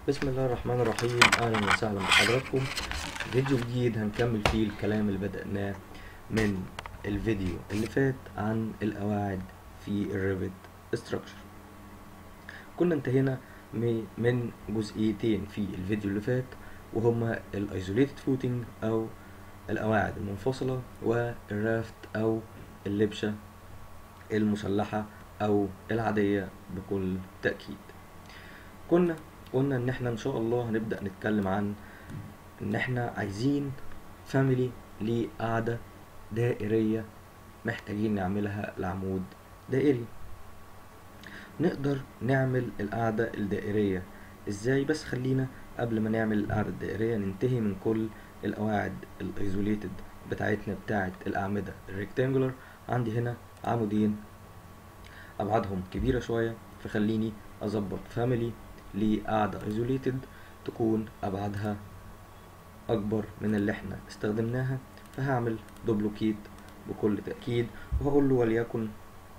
بسم الله الرحمن الرحيم اهلا وسهلا بحضراتكم فيديو جديد هنكمل فيه الكلام اللي بدأناه من الفيديو اللي فات عن القواعد في الريفت ستراكشر كنا انتهينا م- من جزئيتين في الفيديو اللي فات وهما الايزوليتد فوتنج او القواعد المنفصلة والرافت او اللبشة المسلحة او العادية بكل تأكيد كنا قلنا ان احنا ان شاء الله هنبدأ نتكلم عن ان احنا عايزين فاميلي لقاعدة دائرية محتاجين نعملها لعمود دائري نقدر نعمل القاعدة الدائرية ازاي بس خلينا قبل ما نعمل القاعدة الدائرية ننتهي من كل القواعد الايزوليتد بتاعتنا بتاعت الأعمدة الريكتانجولار عندي هنا عمودين أبعادهم كبيرة شوية فخليني أظبط فاميلي لقاعدة isolated تكون أبعادها أكبر من اللي احنا استخدمناها فهعمل دوبلوكيت بكل تأكيد وهقول له وليكن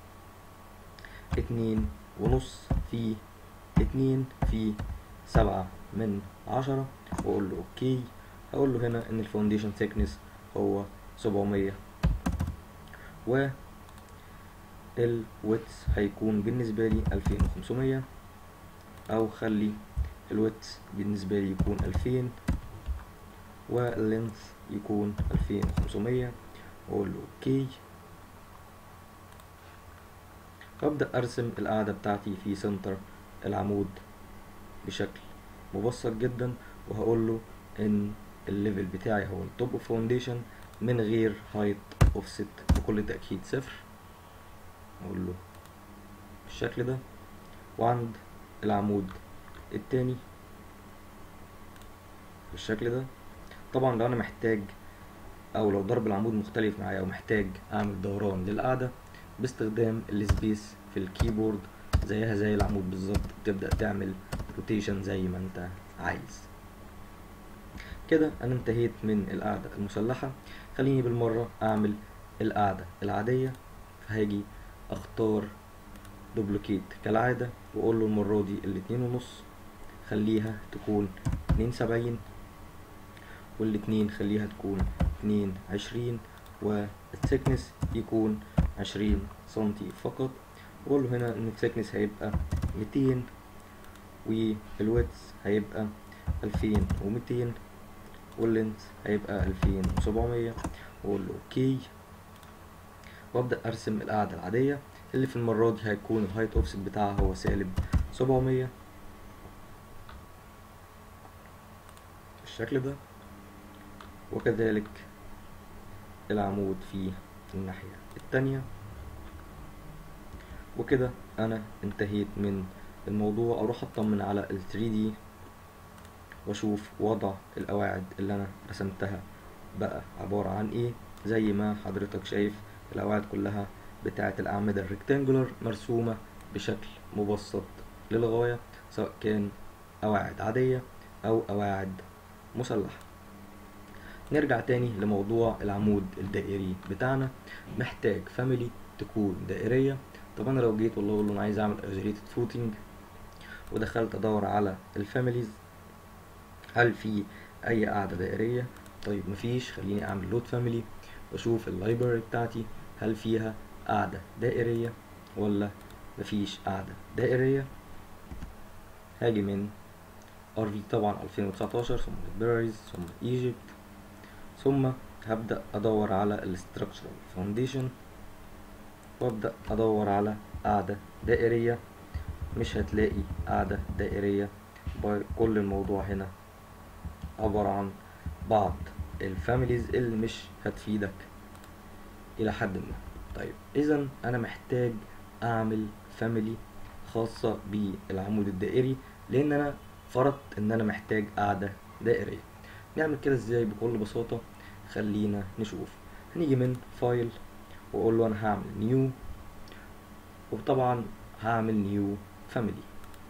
اتنين ونص في اتنين في سبعة من عشرة وأقول له أوكي هقول له هنا إن الفاونديشن thickness هو سبعمية و الويتس هيكون بالنسبة لي ألفين وخمسمية أو خلي الويتس بالنسبة لي يكون ألفين واللينث يكون ألفين وخمسمية وأقول له أوكي وأبدأ أرسم القاعدة بتاعتي في سنتر العمود بشكل مبسط جدا وهقول له إن الليفل بتاعي هو التوب اوف فاونديشن من غير هايت اوفست بكل تأكيد صفر أقول له بالشكل ده وعند العمود التاني بالشكل ده طبعا لو انا محتاج او لو ضرب العمود مختلف معايا او محتاج اعمل دوران للقاعدة باستخدام السبيس في الكيبورد زيها زي العمود بالظبط تبدأ تعمل روتيشن زي ما انت عايز كده انا انتهيت من القاعدة المسلحة خليني بالمرة اعمل القاعدة العادية فهاجي اختار دوبلوكيت كالعادة واقول له المرة دي الاتنين ونص خليها تكون اتنين سبعين والاتنين خليها تكون اتنين عشرين والثيكنس يكون عشرين سنتي فقط واقول له هنا ان الثيكنس هيبقى ميتين والويتس هيبقى الفين وميتين واللينث هيبقى الفين وسبعمية واقول له اوكي وابدأ ارسم القاعدة العادية اللي في المرة دي هيكون الهايت اوفست بتاعها هو سالب سبعمية بالشكل ده وكذلك العمود في الناحية التانية وكده انا انتهيت من الموضوع اروح اطمن على ال 3D واشوف وضع القواعد اللي انا رسمتها بقى عبارة عن ايه زي ما حضرتك شايف القواعد كلها بتاعة الأعمدة الريكتانجولار مرسومة بشكل مبسط للغاية سواء كان قواعد عادية أو قواعد مسلحة نرجع تاني لموضوع العمود الدائري بتاعنا محتاج فاميلي تكون دائرية طب أنا لو جيت والله أقول له أنا عايز أعمل isolated footing ودخلت أدور على الفاميليز هل في أي قاعدة دائرية طيب مفيش خليني أعمل لود فاميلي وأشوف اللايبراري بتاعتي هل فيها قاعدة دائرية ولا مفيش قاعدة دائرية هاجي من RV طبعا 2019 ثم libraries ثم Egypt ثم هبدأ أدور على ال structural foundation وأبدأ أدور على قاعدة دائرية مش هتلاقي قاعدة دائرية كل الموضوع هنا عبارة عن بعض الفاميليز اللي مش هتفيدك الى حد ما طيب اذا انا محتاج اعمل فاميلي خاصة بالعمود الدائري لان انا فرضت ان انا محتاج قاعدة دائرية نعمل كده ازاي بكل بساطة خلينا نشوف هنيجي من فايل واقول له انا هعمل نيو وطبعا هعمل نيو فاميلي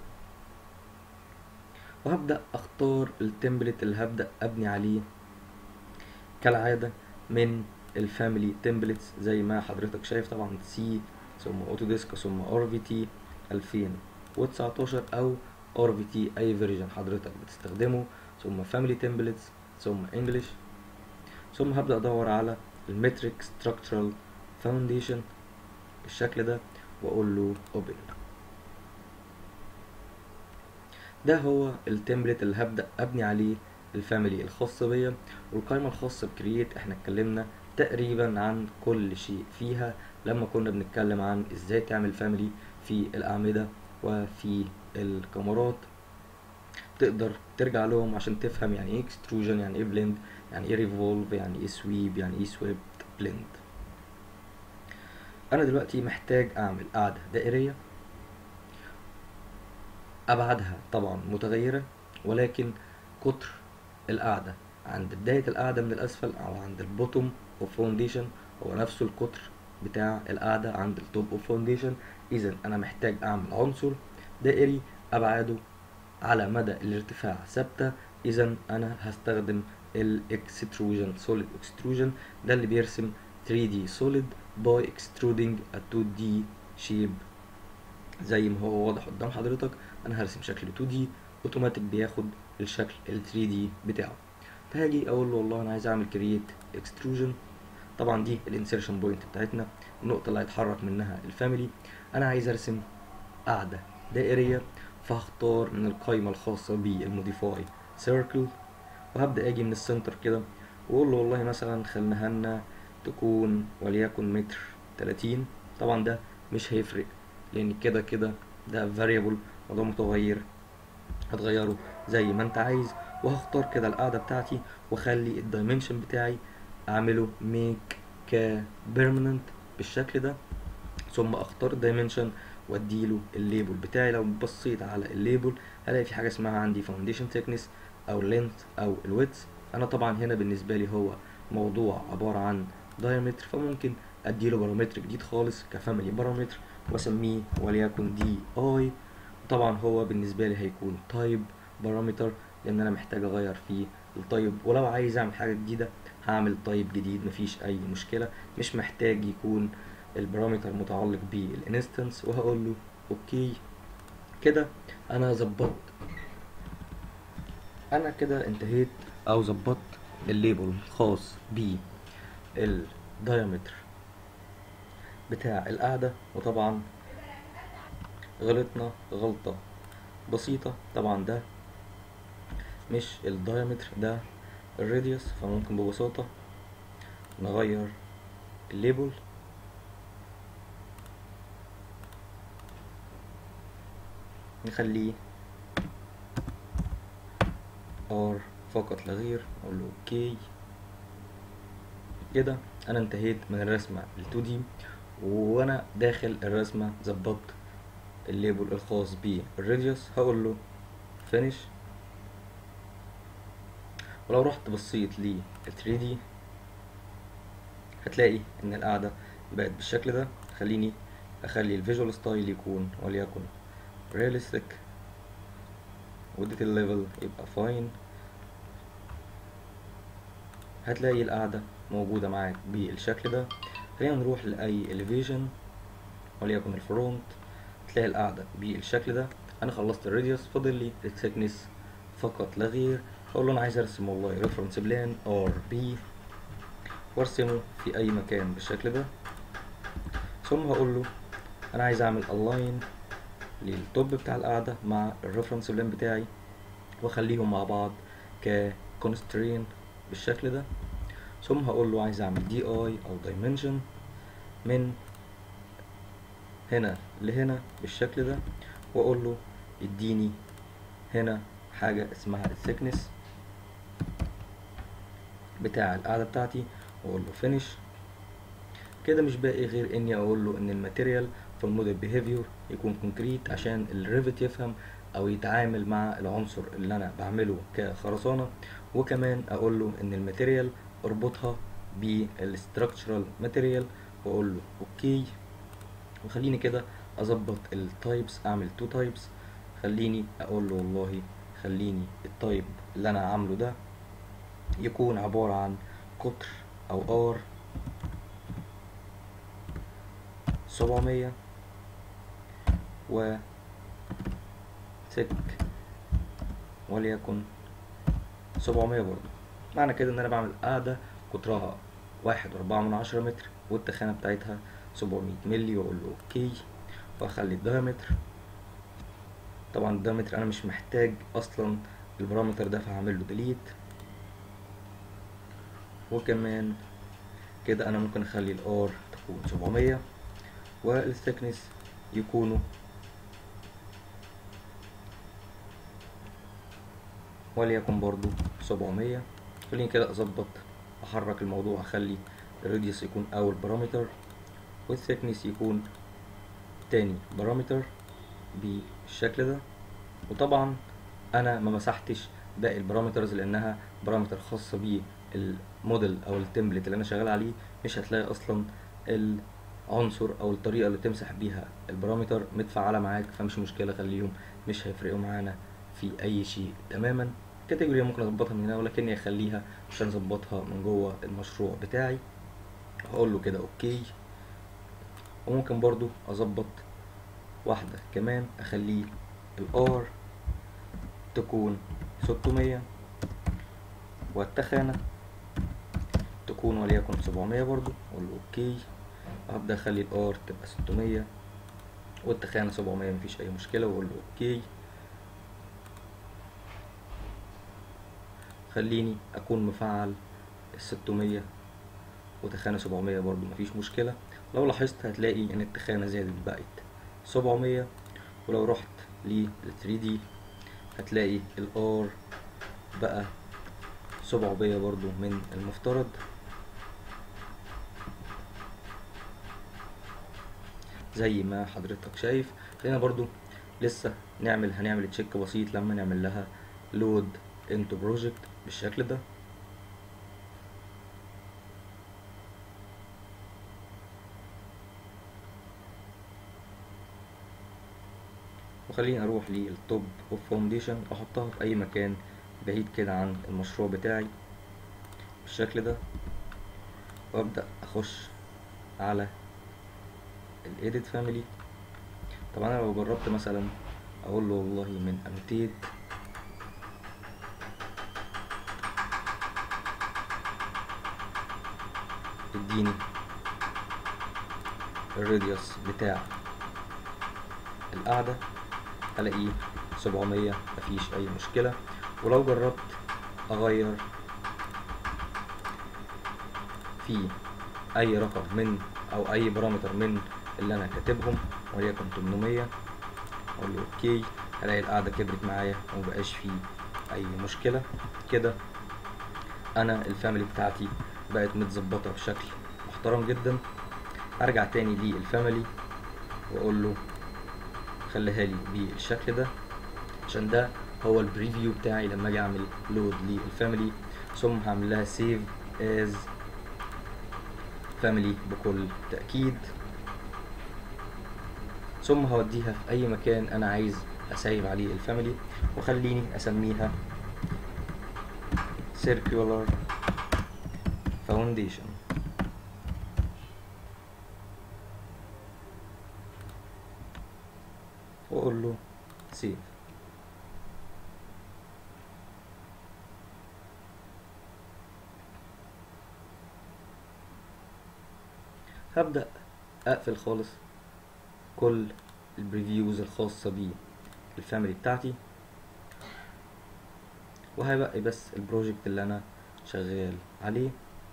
وهبدأ اختار التمبلت اللي هبدأ ابني عليه كالعادة من الفاميلي تمبلتس زي ما حضرتك شايف طبعا سي ثم اوتوديسك ثم ار في تي 2019 او RVT اي فيرجن حضرتك بتستخدمه ثم family templates ثم English ثم هبدأ ادور على المتريك structural foundation بالشكل ده واقول له open ده هو التمبلت اللي هبدأ ابني عليه الفاميلي الخاصة بيا والقائمة الخاصة بكرييت احنا اتكلمنا تقريبا عن كل شيء فيها لما كنا بنتكلم عن ازاي تعمل فاميلي في الأعمدة وفي الكاميرات تقدر ترجع لهم عشان تفهم يعني ايه اكستروجن يعني ايه بلند يعني ايه ريفولف يعني ايه سويب يعني ايه سويبت بلند انا دلوقتي محتاج اعمل قاعدة دائرية ابعادها طبعا متغيرة ولكن قطر القاعدة عند بداية القاعدة من الأسفل أو عند البوتوم اوف فاونديشن هو نفسه القطر بتاع القاعدة عند التوب اوف فاونديشن إذا أنا محتاج أعمل عنصر دائري أبعاده على مدى الارتفاع ثابتة إذا أنا هستخدم الاكستروجن سوليد اكستروجن ده اللي بيرسم 3D solid by extruding a 2D shape زي ما هو واضح قدام حضرتك أنا هرسم شكل 2D اوتوماتيك بياخد الشكل ال 3D بتاعه فهاجي اقول له والله انا عايز اعمل كرييت اكستروجن طبعا دي الانسيرشن بوينت بتاعتنا النقطة اللي هيتحرك منها الفاميلي انا عايز ارسم قاعدة دائرية فهختار من القائمة الخاصة بالموديفاي سيركل وهبدأ اجي من السنتر كده واقول له والله مثلا خليها لنا تكون وليكن متر تلاتين طبعا ده مش هيفرق لان كده كده ده variable وده متغير هتغيره زي ما انت عايز وهختار كده القاعدة بتاعتي واخلي الدايمنشن بتاعي اعمله ميك ك permanent بالشكل ده ثم اختار الدايمنشن واديله الليبل بتاعي لو بصيت على الليبل هلاقي في حاجة اسمها عندي foundation thickness او length او الويدث انا طبعا هنا بالنسبة لي هو موضوع عبارة عن diameter فممكن اديله بارامتر جديد خالص كفاميلي بارامتر واسميه وليكن دي اي طبعا هو بالنسبة لي هيكون تايب بارامتر لان انا محتاج اغير فيه التايب ولو عايز اعمل حاجة جديدة هعمل تايب جديد مفيش اي مشكلة مش محتاج يكون البارامتر متعلق بالانستنس وهقول له اوكي كده انا ظبطت انا كده انتهيت او ظبطت الليبل الخاص بالدايمتر بتاع القاعدة وطبعا غلطنا غلطة بسيطة طبعا ده مش الدايمتر ده الراديوس فممكن ببساطة نغير الليبل نخليه ار فقط لا غير اقول له اوكي كده انا انتهيت من الرسمة ال 2 دي وانا داخل الرسمة ظبطت الليبل الخاص بالراديوس هقول له فينيش ولو رحت بصيت لل 3 دي هتلاقي ان القاعدة بقت بالشكل ده خليني اخلي الفيجوال ستايل يكون وليكن realistic وديت الليفل يبقى فاين هتلاقي القاعدة موجودة معاك بالشكل ده خلينا نروح لأي elevation وليكن الفرونت تلاقي القاعدة بالشكل ده أنا خلصت الراديوس فاضل لي الثيكنس فقط لا غير أقول له أنا عايز أرسم والله ريفرنس بلان ار بي وأرسمه في أي مكان بالشكل ده ثم هقول له أنا عايز أعمل align للتوب بتاع القاعدة مع الريفرنس بلان بتاعي واخليهم مع بعض ك constraint بالشكل ده ثم هقول له عايز اعمل دي اي او dimension من هنا لهنا بالشكل ده واقول له اديني هنا حاجة اسمها الثيكنس بتاع القاعدة بتاعتي واقول له finish كده مش باقي غير اني اقول له ان الماتيريال في الموديل بيهيفير يكون كونكريت عشان الريفت يفهم او يتعامل مع العنصر اللي انا بعمله كخرسانة وكمان اقول له ان الماتيريال اربطها بالستراكشرال ماتيريال واقول له اوكي وخليني كده اظبط التايبس اعمل تو تايبس خليني اقول له والله خليني التايب اللي انا عامله ده يكون عبارة عن قطر او ار سبعمية و سك وليكن سبعمية برضو معنى كده ان انا بعمل قاعدة قطرها واحد واربعة من عشرة متر والتخانة بتاعتها سبعمية ملي واقول له اوكي واخلي الدايمتر طبعا الدايمتر انا مش محتاج اصلا البارامتر ده فهعمل له ديليت وكمان كده انا ممكن اخلي الار تكون سبعمية والثيكنس يكونوا وليكن برضو سبعمية خليني كده اظبط احرك الموضوع اخلي الراديوس يكون اول بارامتر والثيكنس يكون تاني بارامتر بالشكل ده وطبعا انا ما مسحتش باقي البارامترز لانها بارامتر خاصه بالموديل او التمبلت اللي انا شغال عليه مش هتلاقي اصلا العنصر او الطريقه اللي تمسح بيها البارامتر متفعله معاك فمش مشكله خليهم مش هيفرقوا معانا في اي شيء تماما كاتيجوري ممكن اظبطها من هنا ولكني اخليها عشان اظبطها من جوه المشروع بتاعي هقول له كده اوكي وممكن برضو اظبط واحدة كمان اخليه الار تكون ستمية والتخانة تكون وليكن سبعمية برضو اقول له اوكي وهبدأ اخلي الار تبقى ستمية والتخانة سبعمية مفيش اي مشكلة واقول له اوكي خليني اكون مفعل الستمية وتخانة سبعمية برضو مفيش مشكلة لو لاحظت هتلاقي ان التخانة زادت بقت سبعمية ولو رحت لل 3D هتلاقي الار بقى سبعمية برضو من المفترض زي ما حضرتك شايف خلينا برضو لسه نعمل هنعمل تشيك بسيط لما نعمل لها لود انتو بروجكت بالشكل ده وخليني اروح للتوب اوف فاونديشن احطها في اي مكان بعيد كده عن المشروع بتاعي بالشكل ده وابدا اخش على الايديت فاميلي طبعا انا لو جربت مثلا اقول له والله من انوتيت اديني الراديوس بتاع القاعدة هلاقيه سبعمية مفيش أي مشكلة ولو جربت أغير في أي رقم من أو أي بارامتر من اللي أنا كاتبهم وليكن تمنمية أقول له أوكي هلاقي القاعدة كبرت معايا ومبقاش فيه أي مشكلة كده أنا الفاميلي بتاعتي بقت متظبطة بشكل محترم جدا أرجع تاني للفاميلي وأقول له خليها لي بالشكل ده عشان ده هو البريفيو بتاعي لما اجي اعمل لود للفاميلي ثم هعمل لها سيف از فاميلي بكل تأكيد ثم هوديها في اي مكان انا عايز اسيب عليه الفاميلي وخليني اسميها circular foundation واقول له سيف هبدأ اقفل خالص كل البريفيوز الخاصة بالفاميلي بتاعتي وهيبقى بس البروجكت اللي انا شغال عليه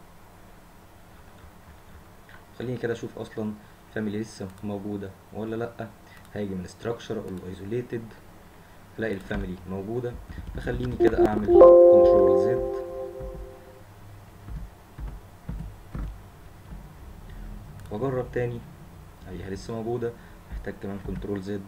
خليني كده اشوف اصلا فاميلي لسه موجودة ولا لأ هاجي من structure اقول له isolated الاقي الفاميلي موجودة فخليني كده اعمل كنترول زد واجرب تاني الاقيها لسه موجودة محتاج كمان كنترول زد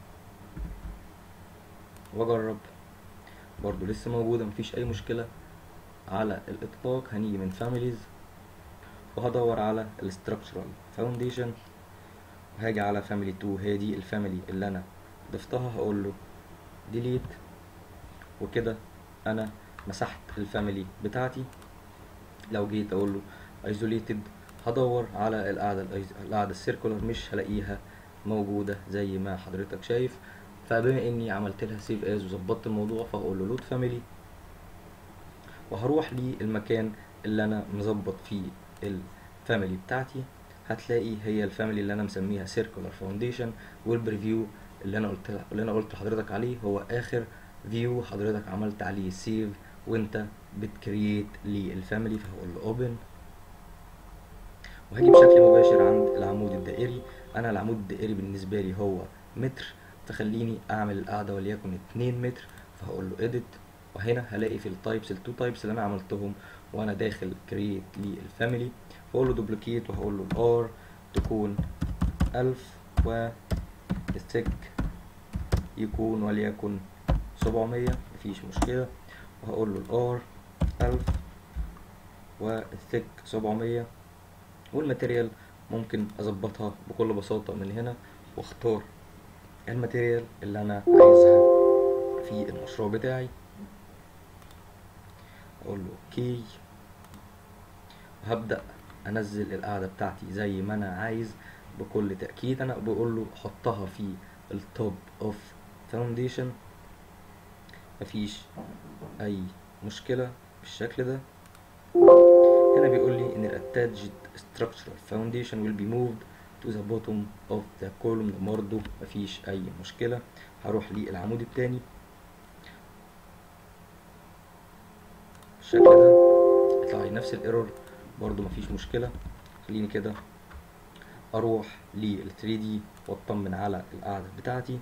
واجرب برضو لسه موجودة مفيش اي مشكلة على الاطلاق هنيجي من فاميليز وهدور على الستراكشرال فاونديشن وهاجي على فاميلي 2 هي دي الفاميلي اللي انا ضفتها هقول له ديليت وكده انا مسحت الفاميلي بتاعتي لو جيت اقول له ايزوليتد هدور على القاعدة القاعدة السيركولر مش هلاقيها موجودة زي ما حضرتك شايف فبما اني عملت لها سيف از وظبطت الموضوع فهقول له لود فاميلي وهروح للمكان اللي انا مظبط فيه الفاميلي بتاعتي هتلاقي هي الفاميلي اللي انا مسميها سيركولار فاونديشن والبريفيو اللي انا قلت اللي انا قلت لحضرتك عليه هو اخر فيو حضرتك عملت عليه سيف وانت بتكريت للفاميلي فهقول له اوبن وهاجي بشكل مباشر عند العمود الدائري انا العمود الدائري بالنسبه لي هو متر فخليني اعمل القاعده وليكن 2 متر فهقول له اديت وهنا هلاقي في التايبس التو تايبس اللي انا عملتهم وانا داخل كرييت للفاميلي هقول له دوبليكيت وهقول له الار تكون 1000 والثيك يكون وليكن 700 مفيش مشكله وهقول له الار 1000 والثيك 700 والماتيريال ممكن اظبطها بكل بساطه من هنا واختار الماتيريال اللي انا عايزها في المشروع بتاعي اقول له اوكي وهبدا انزل القاعده بتاعتي زي ما انا عايز بكل تاكيد انا بقول له حطها في التوب اوف فاونديشن مفيش اي مشكله بالشكل ده هنا بيقول لي ان الاتاجد structural foundation will be moved to the bottom of the column برضه مفيش اي مشكله هروح للعمود التاني بالشكل ده يطلع لي نفس الايرور برضه مفيش مشكله خليني كده اروح لل 3 دي واطمن على القاعده بتاعتي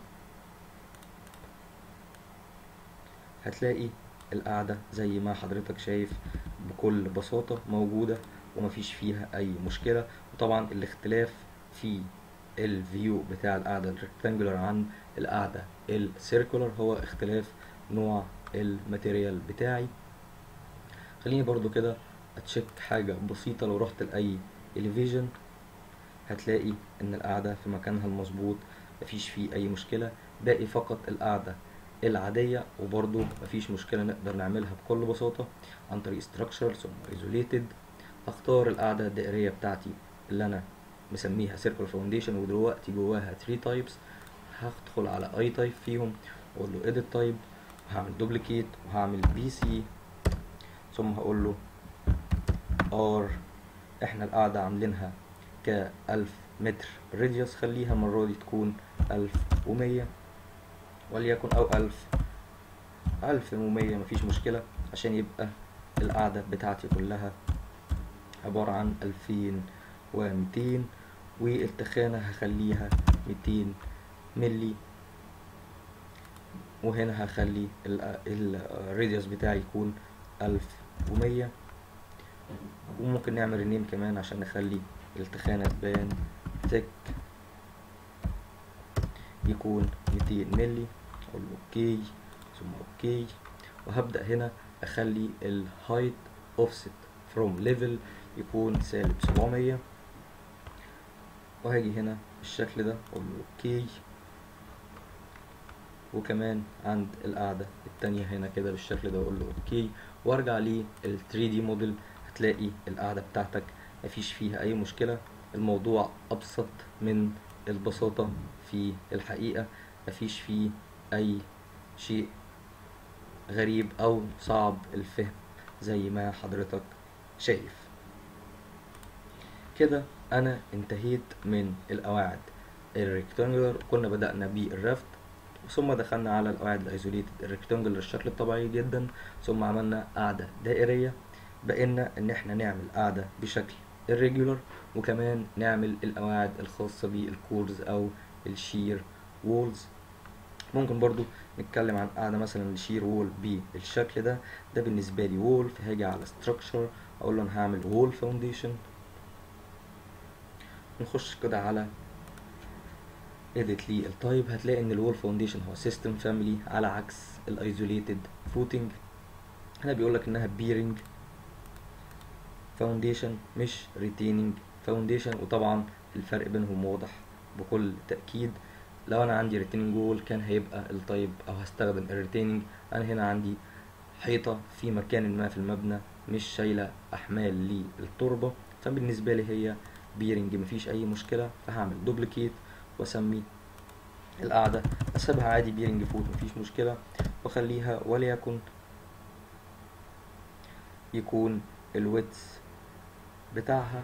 هتلاقي القاعده زي ما حضرتك شايف بكل بساطه موجوده ومفيش فيها اي مشكله وطبعا الاختلاف في الفيو بتاع القاعده الريكتانجولار عن القاعده السيركولار هو اختلاف نوع الماتيريال بتاعي خليني برضو كده اتشيك حاجه بسيطه لو رحت لاي اليفيجن هتلاقي ان القاعده في مكانها المظبوط مفيش فيه اي مشكله باقي فقط القاعده العادية وبرضو مفيش مشكلة نقدر نعملها بكل بساطة عن طريق structure ثم isolated اختار القاعدة الدائرية بتاعتي اللي انا مسميها circle foundation ودلوقتي جواها 3 types هدخل على اي تايب فيهم واقول له edit type وهعمل duplicate وهعمل بي سي ثم هقول له ار احنا القاعدة عاملينها ك 1000 متر راديوس خليها المرة دي تكون 1100 وليكن او 1000 1100 مفيش مشكلة عشان يبقى القاعدة بتاعتي كلها عبارة عن 2200 والتخانة هخليها 200 ملي وهنا هخلي الراديوس بتاعي يكون 1100 وممكن نعمل رينيم كمان عشان نخلي التخانة تبان تك يكون 200 ملي اقول له اوكي ثم اوكي وهبدأ هنا اخلي الهايت اوفست فروم ليفل يكون سالب 700 وهاجي هنا بالشكل ده اقول له اوكي وكمان عند القاعدة التانية هنا كده بالشكل ده اقول له اوكي وارجع لل 3 دي موديل هتلاقي القاعدة بتاعتك مفيش فيها اي مشكلة الموضوع ابسط من البساطة في الحقيقة مفيش فيه اي شيء غريب او صعب الفهم زي ما حضرتك شايف كده انا انتهيت من القواعد الريكتانجلر كنا بدأنا بالرفت ثم دخلنا على القواعد الايزوليتد الريكتانجلر الشكل الطبيعي جدا ثم عملنا قاعدة دائرية بقينا ان احنا نعمل قاعدة بشكل الريجولر وكمان نعمل القواعد الخاصة بالكورز او الشير وولز ممكن برضو نتكلم عن قاعدة مثلا لشير وول بالشكل ده ده بالنسبة لي وول فهاجي على structure اقول له انا هعمل وول فاونديشن نخش كده على edit لي التايب هتلاقي ان الوول فاونديشن هو سيستم فاميلي على عكس الايزوليتد فوتنج هنا بيقول لك انها بيرنج فاونديشن مش ريتيننج فاونديشن وطبعا الفرق بينهم واضح بكل تأكيد لو انا عندي ريتيننج وول كان هيبقى التايب او هستخدم الريتيننج انا هنا عندي حيطة في مكان ما في المبنى مش شايلة احمال للتربة فبالنسبة لي هي بيرنج مفيش اي مشكلة فهعمل دوبليكيت واسمي القاعدة اسيبها عادي بيرنج فوت مفيش مشكلة واخليها وليكن يكون الويتس بتاعها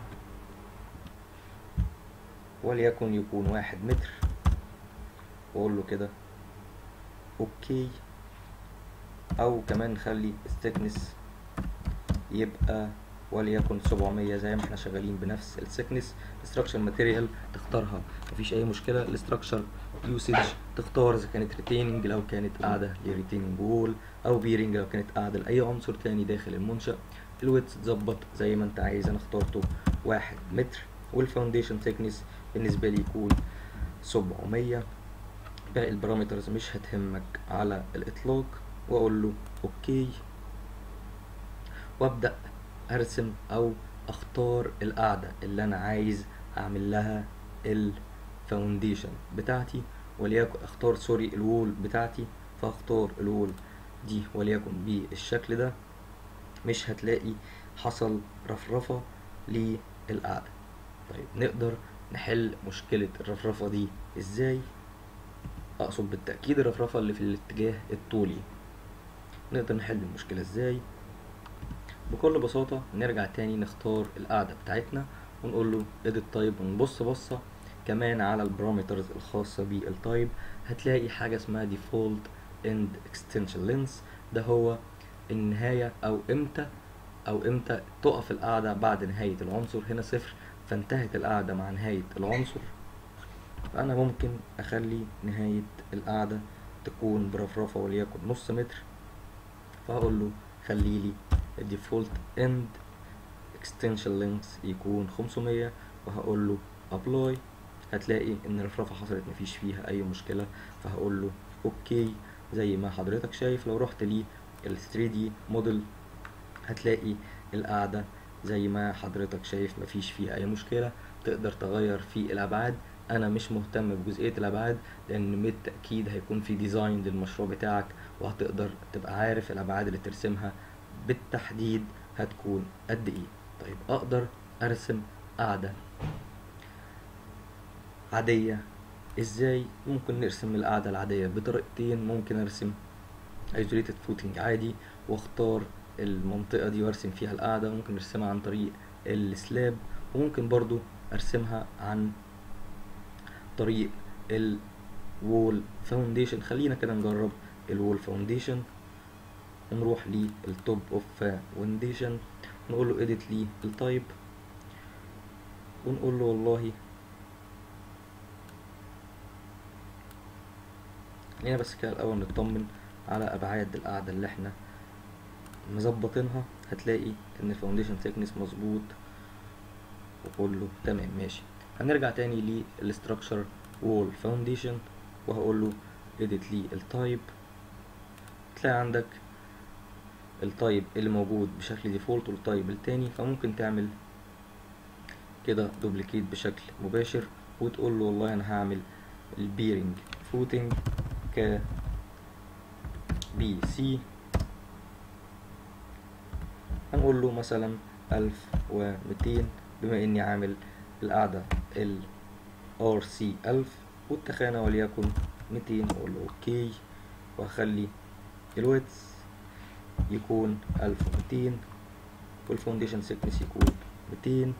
وليكن يكون واحد متر واقول له كده اوكي او كمان نخلي الثيكنس يبقى وليكن 700 زي ما احنا شغالين بنفس الثيكنس الاستراكشر ماتيريال تختارها مفيش اي مشكله الاستراكشر يوسج تختار اذا كانت ريتيننج لو كانت قاعده لريتيننج وول او بيرنج لو كانت قاعده لاي عنصر تاني داخل المنشا الويتس تظبط زي ما انت عايز انا اخترته واحد متر والفاونديشن ثيكنس بالنسبه لي يكون 700 باقي البارامترز مش هتهمك على الاطلاق واقول له اوكي وابدا ارسم او اختار القاعده اللي انا عايز اعمل لها الفاونديشن بتاعتي وليكن اختار سوري الوول بتاعتي فاختار الوول دي وليكن بالشكل ده مش هتلاقي حصل رفرفه للقاعده طيب نقدر نحل مشكله الرفرفه دي ازاي اقصد بالتاكيد الرفرفه اللي في الاتجاه الطولي نقدر نحل المشكله ازاي بكل بساطة نرجع تاني نختار القاعدة بتاعتنا ونقول له edit type ونبص بصة كمان على البارامترز الخاصة بالتايب هتلاقي حاجة اسمها default end extension length ده هو النهاية أو إمتى أو إمتى تقف القاعدة بعد نهاية العنصر هنا صفر فانتهت القاعدة مع نهاية العنصر فأنا ممكن أخلي نهاية القاعدة تكون برفرفة وليكن نص متر فهقول له خليلي الديفولت اند اكستنشن لينكس يكون 500 وهقول له ابلاي هتلاقي ان الرفرفه حصلت مفيش فيها اي مشكله فهقول له اوكي زي ما حضرتك شايف لو رحت لي ال 3 دي موديل هتلاقي القاعده زي ما حضرتك شايف مفيش فيها اي مشكله تقدر تغير في الابعاد انا مش مهتم بجزئيه الابعاد لان بالتاكيد هيكون في ديزاين للمشروع بتاعك وهتقدر تبقى عارف الابعاد اللي ترسمها بالتحديد هتكون قد ايه طيب اقدر ارسم قاعده عاديه ازاي ممكن نرسم القاعده العاديه بطريقتين ممكن ارسم isolated footing عادي واختار المنطقه دي وارسم فيها القاعده ممكن ارسمها عن طريق السلاب وممكن برضو ارسمها عن طريق الوول فاونديشن خلينا كده نجرب الوول فاونديشن ونروح للتوب اوف فاونديشن نقول له edit لي التايب ونقول له والله خلينا بس كده الاول نطمن على ابعاد القاعده اللي احنا مظبطينها هتلاقي ان الفاونديشن ثيكنس مظبوط وكله تمام ماشي هنرجع تاني للستراكشر وول فاونديشن وهقول له edit لي التايب تلاقي عندك التايب اللي موجود بشكل ديفولت والتايب التاني فممكن تعمل كده دوبليكيت بشكل مباشر وتقول له والله انا هعمل البيرنج فوتنج ك بي سي هنقول له مثلا ألف ومتين بما اني عامل القاعدة ال ار سي ألف والتخانة وليكن ميتين اقول له اوكي وهخلي الويتس يكون ألف ومتين والفونديشن سيكنس يكون ميتين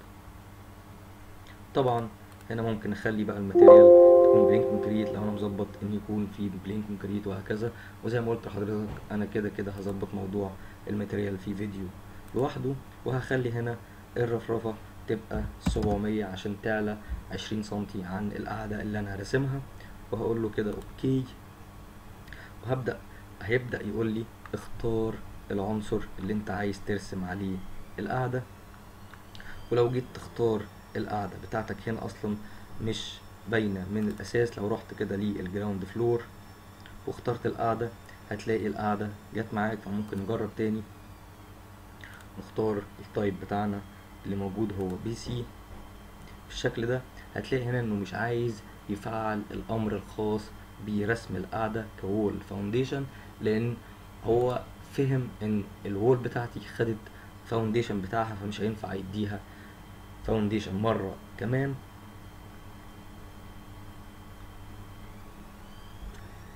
طبعا هنا ممكن نخلي بقى الماتيريال تكون بلين كونكريت لو انا مظبط ان يكون في بلين كونكريت وهكذا وزي ما قلت لحضرتك انا كده كده هظبط موضوع الماتيريال في فيديو لوحده وهخلي هنا الرفرفة تبقى 700 عشان تعلى 20 سنتي عن القاعدة اللي انا راسمها وهقول له كده اوكي وهبدأ هيبدأ يقول لي اختار العنصر اللي انت عايز ترسم عليه القاعدة ولو جيت تختار القاعدة بتاعتك هنا اصلا مش باينة من الاساس لو رحت كده للجراوند فلور واخترت القاعدة هتلاقي القاعدة جت معاك فممكن نجرب تاني نختار التايب بتاعنا اللي موجود هو بي سي بالشكل ده هتلاقي هنا انه مش عايز يفعل الامر الخاص برسم القاعدة كوول فاونديشن لان هو فهم ان الوول بتاعتي خدت فاونديشن بتاعها فمش هينفع يديها فاونديشن مرة كمان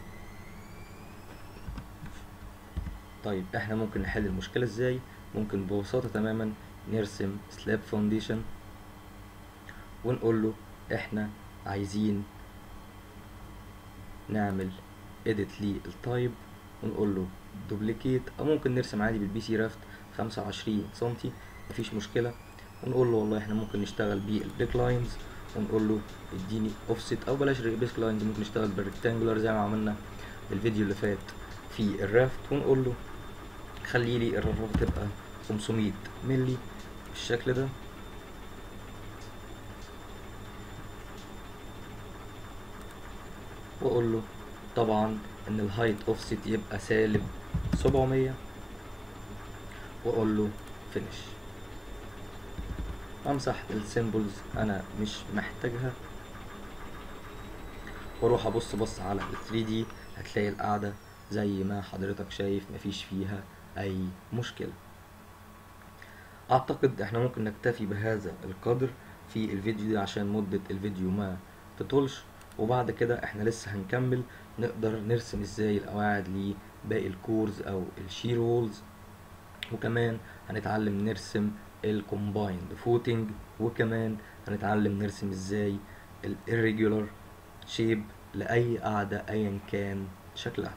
طيب احنا ممكن نحل المشكلة ازاي ممكن ببساطة تماما نرسم سلاب فاونديشن ونقول له احنا عايزين نعمل edit للتايب ونقول له دوبليكيت او ممكن نرسم عادي بالبي سي رافت خمسة وعشرين سنتي مفيش مشكلة ونقول له والله احنا ممكن نشتغل بالبيك لاينز ونقول له اديني اوفست او بلاش البيك لاينز ممكن نشتغل بالريكتانجولار زي ما عملنا الفيديو اللي فات في الرافت ونقول له خلي لي الرافت تبقى 500 ملي بالشكل ده واقول له طبعا ان الهايت اوفست يبقى سالب 700 واقول له فينيش امسح السيمبلز انا مش محتاجها واروح ابص بص على ال 3 دي هتلاقي القاعدة زي ما حضرتك شايف مفيش فيها اي مشكلة اعتقد احنا ممكن نكتفي بهذا القدر في الفيديو ده عشان مدة الفيديو ما تطولش وبعد كده احنا لسه هنكمل نقدر نرسم ازاي القواعد لباقي الكورز او الشير وولز وكمان هنتعلم نرسم الكومبايند فوتنج وكمان هنتعلم نرسم ازاي الirregular شيب لأي قاعدة أيا كان شكلها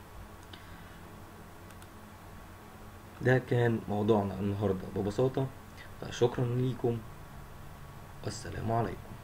ده كان موضوعنا النهاردة ببساطة فشكرا ليكم والسلام عليكم